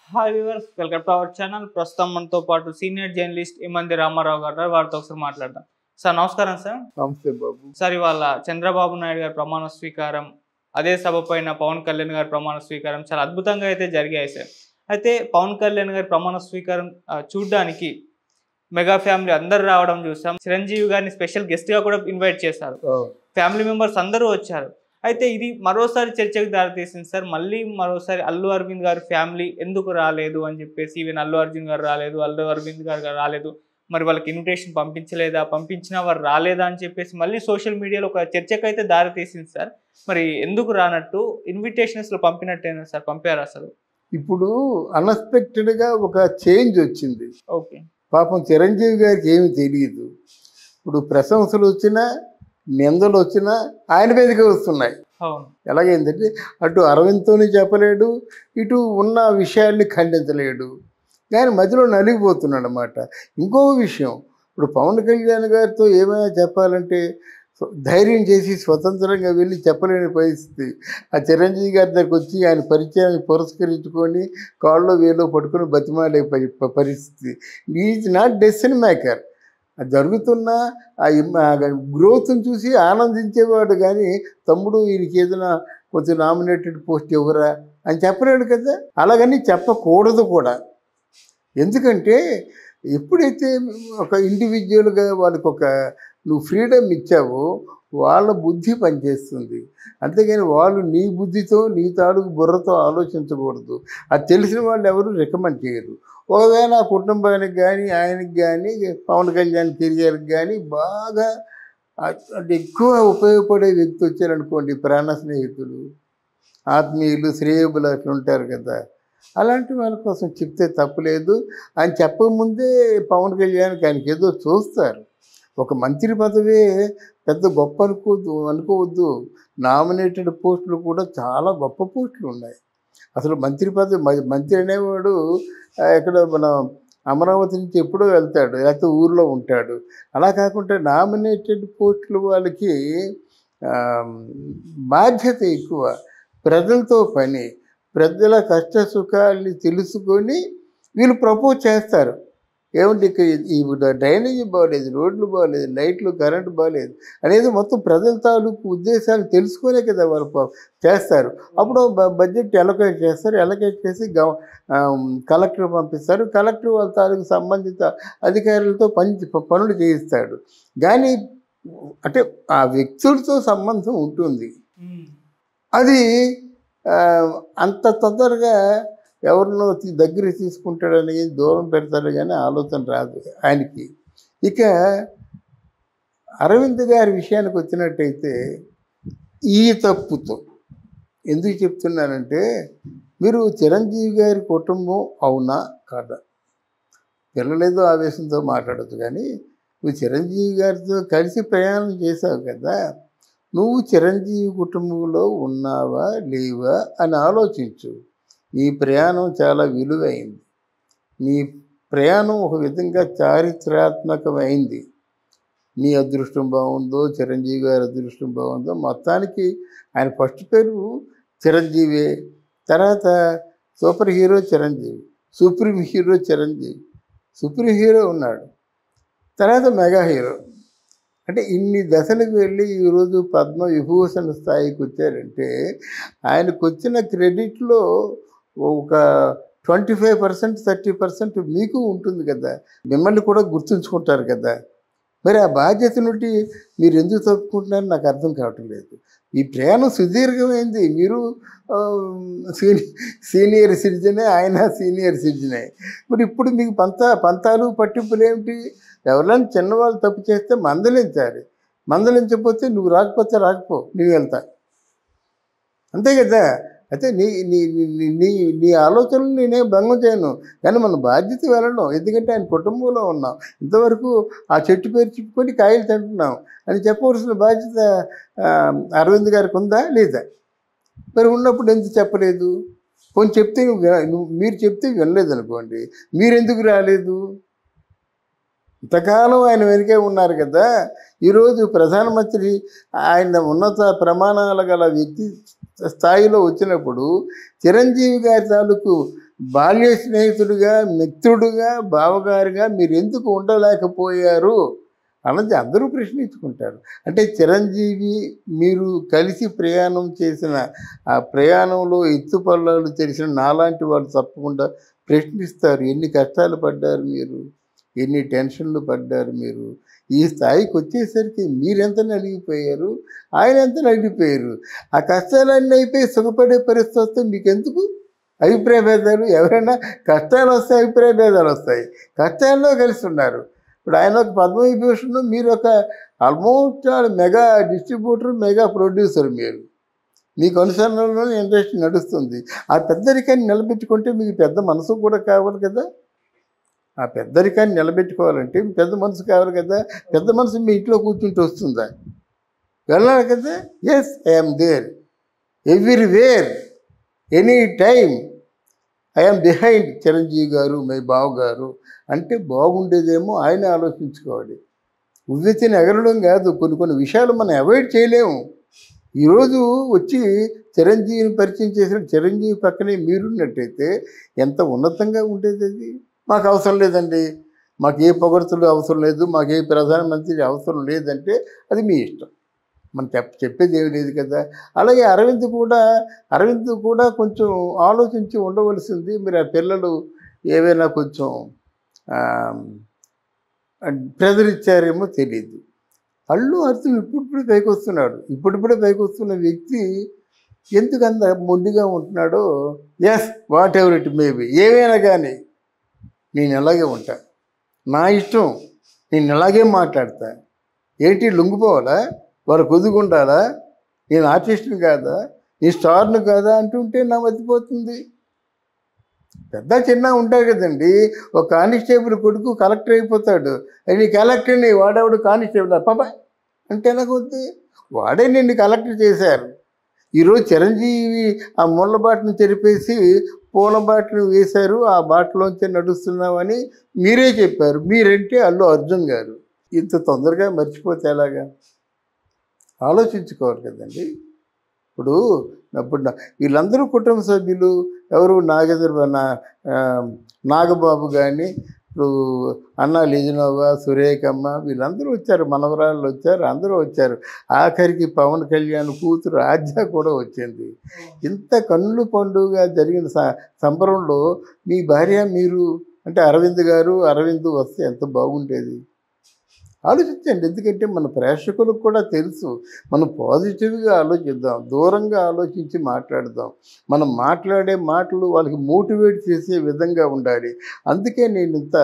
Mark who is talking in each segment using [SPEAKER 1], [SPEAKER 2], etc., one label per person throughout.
[SPEAKER 1] Hi viewers welcome to our channel ప్రస్తుతం మనతో పాటు సీనియర్ జర్నలిస్ట్ ఇమంది రామారావు గారు ఉన్నారు. వారితో ఒకసారి మాట్లాడదాం సార్ నమస్కారం సార్
[SPEAKER 2] నమస్తే బాబు
[SPEAKER 1] సార్ ఇవాళ చంద్రబాబు నాయుడు గారి ప్రమాణ స్వీకారం అదే సభ పైన పవన్ కళ్యాణ్ గారి ప్రమాణ స్వీకారం చాలా అద్భుతంగా అయితే జరిగాయి సార్ అయితే పవన్ కళ్యాణ్ గారి ప్రమాణ స్వీకారం ఆ, చూడ్డానికి మెగా ఫ్యామిలీ అందరు రావడం చూసాం చిరంజీవి గారిని స్పెషల్ గెస్ట్ గా కూడా ఇన్వైట్ చేశారు ఫ్యామిలీ మెంబర్స్ అందరూ వచ్చారు అయితే ఇది మరోసారి చర్చకు దారితీసింది సార్ మళ్ళీ మరోసారి అల్లు అరవింద్ గారి ఫ్యామిలీ ఎందుకు రాలేదు అని చెప్పేసి ఈవెన్ అల్లు అర్జున్ గారు రాలేదు అల్లు అరవింద్ గారు రాలేదు మరి వాళ్ళకి ఇన్విటేషన్ పంపించలేదా పంపించిన వారు రాలేదా అని చెప్పేసి మళ్ళీ సోషల్ మీడియాలో ఒక చర్చకు అయితే దారితీసింది సార్ మరి ఎందుకు రానట్టు ఇన్విటేషన్స్ లో పంపినట్టేనా సార్ పంపారు అసలు
[SPEAKER 2] ఇప్పుడు unexpected గా ఒక చేంజ్ వచ్చింది
[SPEAKER 1] ఓకే
[SPEAKER 2] పాపం చిరంజీవి గారికి ఏమి తెలియదు ఇప్పుడు ప్రశంసలు వచ్చినా నిందలు వచ్చినా ఆయన మీదకే వస్తున్నాయి
[SPEAKER 1] అవును
[SPEAKER 2] ఎలాగైందంటే అటు అరవింద్తోని చెప్పలేడు ఇటు ఉన్న విషయాల్ని ఖండించలేడు కానీ మధ్యలో నలిగిపోతున్నాడు అనమాట ఇంకో విషయం ఇప్పుడు పవన్ కళ్యాణ్ గారితో ఏమైనా చెప్పాలంటే స్వ- ధైర్యం చేసి స్వతంత్రంగా వెళ్ళి చెప్పలేని పరిస్థితి ఆ చిరంజీవి గారి దగ్గరికి వచ్చి ఆయన పరిచయాన్ని పురస్కరించుకొని కాళ్ళలో వేలో పట్టుకొని బతిమాలే పరి ప- పరిస్థితి ఈజ్ నాట్ డెసిషన్ మేకర్ అది జరుగుతున్న ఆ ఇమ్- ఆ గ్రోత్ని చూసి ఆనందించేవాడు కానీ తమ్ముడు వీరికి ఏదైనా కొంచెం నామినేటెడ్ పోస్ట్ ఇవ్వరా అని చెప్పలేడు కదా అలాగని చెప్పకూడదు కూడా ఎందుకంటే ఎప్పుడైతే ఒక ఇండివిజువల్గా వాళ్ళకి ఒక నువ్వు ఫ్రీడమ్ ఇచ్చావో వాళ్ళ బుద్ధి పనిచేస్తుంది అంతేగాని వాళ్ళు నీ బుద్ధితో నీ తాలూకు బుర్రతో ఆలోచించకూడదు అది తెలిసిన వాళ్ళు ఎవరు రికమెండ్ చేయరు ఒకవేళ ఆ కుటుంబానికి కానీ ఆయనకి కానీ పవన్ కళ్యాణ్ కెరియర్కి కానీ బాగా అ- అంటే ఎక్కువ ఉపయోగపడే వ్యక్తి వచ్చారనుకోండి ప్రాణ స్నేహితులు ఆత్మీయులు శ్రేయబులు అట్లా ఉంటారు కదా అలాంటి వాళ్ళ కోసం చెప్తే తప్పులేదు అని చెప్పకముందే పవన్ కళ్యాణ్కి ఆయనకి ఏదో చూస్తారు ఒక మంత్రి పదవే పెద్ద గొప్ప అనుకోవద్దు అనుకోవద్దు నామినేటెడ్ పోస్టులు కూడా చాలా గొప్ప పోస్టులు ఉన్నాయి అసలు మంత్రి పదవి మ- మంత్రి అనేవాడు ఆ, ఎక్కడ మన అమరావతి నుంచి ఎప్పుడో వెళ్తాడు లేకపోతే ఊర్లో ఉంటాడు అలా కాకుండా నామినేటెడ్ పోస్టులు వాళ్ళకి ఆ, బాధ్యత ఎక్కువ ప్రజలతో పని ప్రజల కష్ట సుఖాల్ని తెలుసుకొని వీళ్ళు ప్రపోజ్ చేస్తారు ఏమంటే ఇక్కడ ఈ డ్రైనేజీ బాగలేదు రోడ్లు బాగలేదు లైట్లు కరెంటు బాగలేదు అనేది మొత్తం ప్రజల తాలూకు ఉద్దేశాలు తెలుసుకునే కదా వాళ్ళు ప- చేస్తారు అప్పుడు బ- బడ్జెట్ ఎలకేట్ చేస్తారు ఎలకేట్ చేసి గవ కలెక్టర్ పంపిస్తారు కలెక్టర్ వాళ్ళ తాలూకు సంబంధిత అధికారులతో పని పనులు చేయిస్తాడు కానీ అంటే ఆ వ్యక్తులతో సంబంధం ఉంటుంది అది ఆ, అంత తొందరగా ఎవరినో తీ- దగ్గర తీసుకుంటాడని దూరం పెడతాడు కానీ ఆలోచన రాదు ఆయనకి ఇక అరవింద్ గారి విషయానికి వచ్చినట్టయితే ఈ తప్పుతో ఎందుకు చెప్తున్నానంటే మీరు చిరంజీవి గారి కుటుంబం అవునా కాదా పిల్లలేదో ఆవేశంతో మాట్లాడచ్చు కానీ నువ్వు చిరంజీవి గారితో కలిసి ప్రయాణం చేశావు కదా నువ్వు చిరంజీవి కుటుంబంలో ఉన్నావా లేవా అని ఆలోచించు నీ ప్రయాణం చాలా విలువైంది నీ ప్రయాణం ఒక విధంగా చారిత్రాత్మకమైంది నీ అదృష్టం బాగుందో చిరంజీవి గారి అదృష్టం బాగుందో మొత్తానికి ఆయన ఫస్ట్ పేరు చిరంజీవి తర్వాత super hero Chiranjeevi supreme hero Chiranjeevi supreme hero ఉన్నాడు తర్వాత మెగా హీరో అంటే ఇన్ని దశలకు వెళ్ళి ఈరోజు పద్మ విభూషణ స్థాయికి వచ్చారంటే ఆయనకు వచ్చిన క్రెడిట్లో ఒక twenty five percent thirty percent మీకు ఉంటుంది కదా మిమ్మల్ని కూడా గుర్తుంచుకుంటారు కదా మరి ఆ బాధ్యత నుండి మీరు ఎందుకు తప్పుకుంటున్నారని నాకు అర్థం కావటం లేదు ఈ ప్రయాణం సుదీర్ఘమైంది మీరు ఆ, సీని సీనియర్ సిటిజనే ఆయన సీనియర్ సిటిజనే మరి ఇప్పుడు మీకు పంత పంతాలు పట్టింపులు ఏమిటి ఎవరైనా చిన్నవాళ్ళు తప్పు చేస్తే మందలించాలి మందలించకపోతే నువ్వు రాకపోతే రాకపో నువ్వు వెళ్తా అంతే కదా అయితే నీ నీ నీ- నీ నీ నీ ఆలోచనలు నేనేం భంగం చేయను కానీ మన బాధ్యత వెళ్ళడం ఎందుకంటే ఆయన కుటుంబంలో ఉన్నాం ఇంతవరకు ఆ చెట్టు పేరు చెప్పుకొని కాయలు తింటున్నాం అని చెప్పవలసిన బాధ్యత ఆ, అరవింద్ గారికి ఉందా లేదా మరి ఉన్నప్పుడు ఎందుకు చెప్పలేదు పోనీ చెప్తే నువ్వు విన- నువ్వు మీరు చెప్తే వినలేదు అనుకోండి మీరు ఎందుకు రాలేదు ఇంతకాలం ఆయన వెనుకే ఉన్నారు కదా ఈరోజు ప్రధానమంత్రి ఆయన ఉన్నత ప్రమాణాలు గల వ్యక్తి స్థాయిలో వచ్చినప్పుడు చిరంజీవి గారి తాలూకు బాల్య స్నేహితుడిగా మిత్రుడుగా బావగారుగా మీరు ఎందుకు ఉండలేకపోయారు అన్నది అందరూ ప్రశ్నించుకుంటారు అంటే చిరంజీవి మీరు కలిసి ప్రయాణం చేసిన ఆ ప్రయాణంలో ఎత్తుపల్లాలు తెలిసిన నాలాంటి వాళ్ళు తప్పకుండా ప్రశ్నిస్తారు ఎన్ని కష్టాలు పడ్డారు మీరు ఎన్ని టెన్షన్లు పడ్డారు మీరు ఈ స్థాయికి వచ్చేసరికి మీరెంత నలిగిపోయారు ఆయన ఎంత నలిగిపోయారు ఆ కష్టాలన్నీ అయిపోయి సుఖపడే పరిస్థితి వస్తే మీకు ఎందుకు అభిప్రాయ భేదాలు ఎవరైనా కష్టాలు వస్తాయి అభిప్రాయ భేదాలు వస్తాయి కష్టాల్లో కలిసి ఉన్నారు ఇప్పుడు ఆయన ఒక పద్మవిభూషణ్ మీరు ఒక almost mega distributor mega producer మీరు మీకు అనుసరణలో ఇండస్ట్రీ నడుస్తుంది ఆ పెద్దరికాన్ని నిలబెట్టుకుంటే మీకు పెద్ద మనసు కూడా కావాలి కదా ఆ పెద్దరికాన్ని నిలబెట్టుకోవాలంటే మీ పెద్ద మనసు కావాలి కదా పెద్ద మనసు మీ ఇంట్లో కూర్చుంటే వస్తుందా వెళ్ళాలి కదా yes I'm there everywhere any time I'm behind Chiranjeevi garu my బావ గారు అంటే బాగుండేదేమో ఆయన ఆలోచించుకోవాలి ఉవ్వెత్తిని ఎగరడం కాదు కొన్ని కొన్ని విషయాలు మనం అవాయిడ్ చేయలేము ఈరోజు వచ్చి చిరంజీవిని పరిచయం చేసిన చిరంజీవి పక్కనే మీరున్నట్టయితే ఎంత ఉన్నతంగా ఉండేది అది మాకు అవసరం లేదండి మాకు ఏ పొగడ్తలు అవసరం లేదు మాకు ఏ ప్రధానమంత్రి అవసరం లేదంటే అది మీ ఇష్టం మనం చెప్ చెప్పేది ఏమి లేదు కదా అలాగే అరవింద్ కూడా అరవింద్ కూడా కొంచెం ఆలోచించి ఉండవలసింది మీరు ఆ పిల్లలు ఏవైనా కొంచెం ప్రెజర్ ఇచ్చారేమో తెలియదు అల్లు అర్జున్ ఇప్పుడిప్పుడే పైకి వస్తున్నాడు ఇప్పుడిప్పుడే పైకి వస్తున్న వ్యక్తి ఎందుకు అంత మొండిగా ఉంటున్నాడో yes whatever it maybe ఏమైనా కానీ నేను అలాగే ఉంటా నా ఇష్టం నేను ఇలాగే మాట్లాడతా ఏంటి లొంగిపోవాలా వారు కొద్దుకుంటారా నేను ఆర్టిస్ట్ని కాదా నీ స్టార్ను కాదా అంటుంటే నా మతిపోతుంది పెద్ద చిన్న ఉంటారు కదండి ఒక కానిస్టేబుల్ కొడుకు కలెక్టర్ అయిపోతాడు నీ కలెక్టర్ని వాడేవాడు కానిస్టేబుల్ పాప అంటే ఎలాగొద్ది వాడే నిన్ను కలెక్టర్ చేశారు ఈరోజు చిరంజీవి ఆ ముళ్ళ బాటను చెరిపేసి పూల బాటను వేశారు ఆ బాటలోంచి నడుస్తున్నామని మీరే చెప్పారు మీరంటే అల్లు అర్జున్ గారు ఇంత తొందరగా మర్చిపోతే ఎలాగా ఆలోచించుకోవాలి కదండి ఇప్పుడు ఇప్పుడు నా- వీళ్ళందరూ కుటుంబ సభ్యులు ఎవరు నాగేంద్ర నా ఆ, నాగబాబు కానీ ఇప్పుడు అన్న లిజనోవా సురేఖమ్మ వీళ్ళందరూ వచ్చారు మనవరాళ్ళు వచ్చారు అందరూ వచ్చారు ఆఖరికి పవన్ కళ్యాణ్ కూతురు ఆద్య కూడా వచ్చింది ఇంత కన్నుల పండుగ జరిగిన స- సంబరంలో మీ భార్య మీరు అంటే అరవింద్ గారు అరవింద్ వస్తే ఎంత బాగుండేది ఆలోచించండి ఎందుకంటే మన ప్రేక్షకులకు కూడా తెలుసు మనం పాజిటివ్గా ఆలోచిద్దాం దూరంగా ఆలోచించి మాట్లాడదాం మనం మాట్లాడే మాటలు వాళ్ళకి మోటివేట్ చేసే విధంగా ఉండాలి అందుకే నేను ఇంత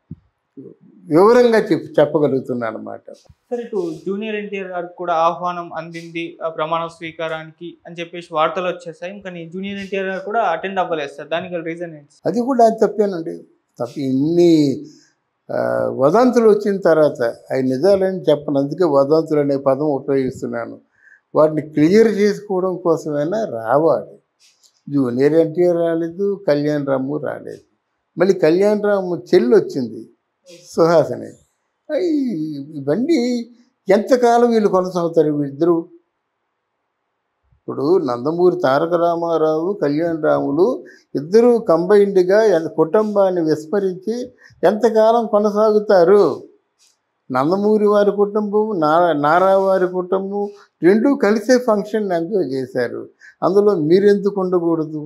[SPEAKER 2] వివరంగా చెప్ చెప్పగలుగుతున్నాను అనమాట
[SPEAKER 1] సరే ఇటు జూనియర్ ఎన్టీఆర్ గారికి కూడా ఆహ్వానం అందింది ఆ ప్రమాణ స్వీకారానికి అని చెప్పేసి వార్తలు వచ్చేసాయి కానీ జూనియర్ ఎన్టీఆర్ గారు కూడా అటెండ్ అవ్వలేదు సార్ దానికి రీజన్ ఏంటి
[SPEAKER 2] అది కూడా తప్పేనండి తప్ప ఇన్ని ఆ, వదంతులు వచ్చిన తర్వాత అవి నిజాలని చెప్పను అందుకే వదంతులు అనే పదం ఉపయోగిస్తున్నాను వాటిని క్లియర్ చేసుకోవడం కోసమైనా రావాలి జూనియర్ ఎన్టీఆర్ రాలేదు కళ్యాణ్ రాము రాలేదు మళ్ళీ కళ్యాణ్ రాము చెల్లి వచ్చింది సుహాసిని అయ్ ఇవన్నీ ఎంతకాలం వీళ్ళు కొనసాగుతారు వీళ్ళిద్దరూ ఇప్పుడు నందమూరి తారక రామారావు కళ్యాణ్ రాములు ఇద్దరూ కంబైన్డ్గా ఎంత- కుటుంబాన్ని విస్మరించి ఎంతకాలం కొనసాగుతారు నందమూరి వారి కుటుంబం నారా నారా వారి కుటుంబం రెండూ కలిసే ఫంక్షన్ ఎంజాయ్ చేశారు అందులో మీరెందుకు ఉండకూడదు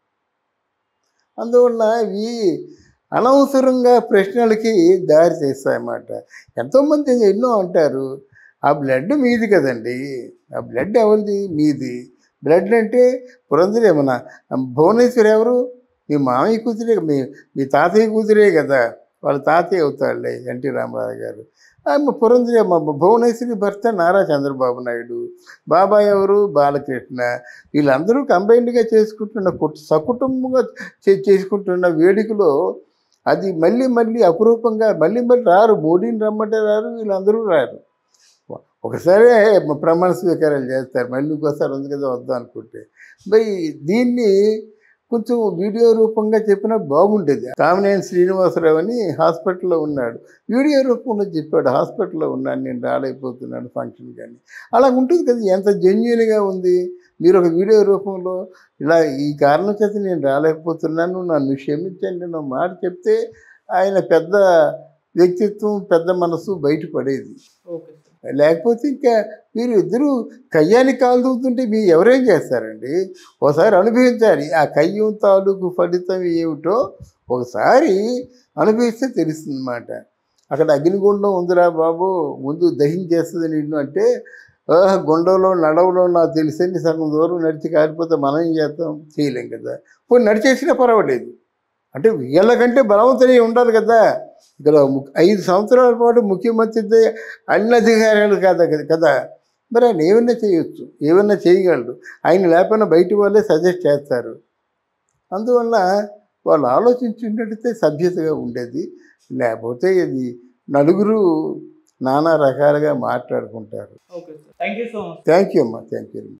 [SPEAKER 2] అందువల్ల ఇవి అనవసరంగా ప్రశ్నలకి దారి చేస్తాయన్నమాట ఎంతోమంది ఎన్నో అంటారు ఆ బ్లడ్ మీది కదండి ఆ బ్లడ్ ఎవరిది మీది బ్లడ్ అంటే పురంధరి ఏమన్నా భువనేశ్వర్ ఎవరు మీ మామయ్య కూతురే మీ మీ తాతయ్య కూతురే కదా వాళ్ళ తాతయ్య అవుతాడులే ఎన్టీ రామారావు గారు ఆమె పురంధరి అమ్మ భువనేశ్వరి భర్త నారా చంద్రబాబు నాయుడు బాబాయ్ ఎవరు బాలకృష్ణ వీళ్ళందరూ కంబైన్డ్గా చేసుకుంటున్న కుట్ సకుటుంబంగా చే- చేసుకుంటున్న వేడుకలో అది మళ్ళీ మళ్ళీ అపురూపంగా మళ్ళీ మళ్ళీ రారు మోడీని రమ్మంటే రారు వీళ్ళందరూ రారు ఒకసారి ప్రమాణ స్వీకారాలు చేస్తారు మళ్ళీ ఇంకోసారి ఉంది కదా వద్దాం అనుకుంటే మరి దీన్ని కొంచెం వీడియో రూపంగా చెప్పినా బాగుండేది కామినేని శ్రీనివాసరావు అని హాస్పిటల్లో ఉన్నాడు వీడియో రూపంలో చెప్పాడు హాస్పిటల్లో ఉన్నాను నేను రాలేకపోతున్నాను ఫంక్షన్ కానీ అలా ఉంటుంది కదా ఎంత జెన్యున్గా ఉంది మీరు ఒక వీడియో రూపంలో ఇలా ఈ కారణం చేత నేను రాలేకపోతున్నాను నన్ను క్షమించండి నా మాట చెప్తే ఆయన పెద్ద వ్యక్తిత్వం పెద్ద మనసు బయటపడేది
[SPEAKER 1] ఓకే సార్
[SPEAKER 2] లేకపోతే ఇంకా మీరు ఇద్దరు కయ్యానికి కాలు దూతుంటే మీరు ఎవరేం చేస్తారండి ఒకసారి అనుభవించాలి ఆ కయ్యం తాలూకు ఫలితం ఏమిటో ఒకసారి అనుభవిస్తే తెలుస్తుంది అన్నమాట అక్కడ అగ్నిగుండం ఉందిరా బాబు ముందు దహించేస్తుంది నిన్ను అంటే "ఆహ్, గుండంలో నడవలో నాకు తెలిసింది సగం దూరం నడిచి కాలిపోతే మనం ఏం చేస్తాం చేయలేం కదా పోయి నడిచేసినా పర్వాలేదు అంటే వీళ్ళకంటే బలవంతులే ఉండాలి కదా ఇక్కడ ము- ఐదు సంవత్సరాల పాటు ముఖ్యమంత్రి అన్ని అధికారులు కాదా కదా కదా మరి ఆయన ఏమన్నా చేయొచ్చు ఏమన్నా చేయగలడు ఆయన లేకపోయినా బయట వాళ్ళే సజెస్ట్ చేస్తారు అందువల్ల వాళ్ళు ఆలోచించుంటే సభ్యతగా ఉండేది లేకపోతే ఇది నలుగురు నానా రకాలుగా మాట్లాడుకుంటారు
[SPEAKER 1] okay sir thank you so much
[SPEAKER 2] thank you అమ్మా థ్యాంక్ యూ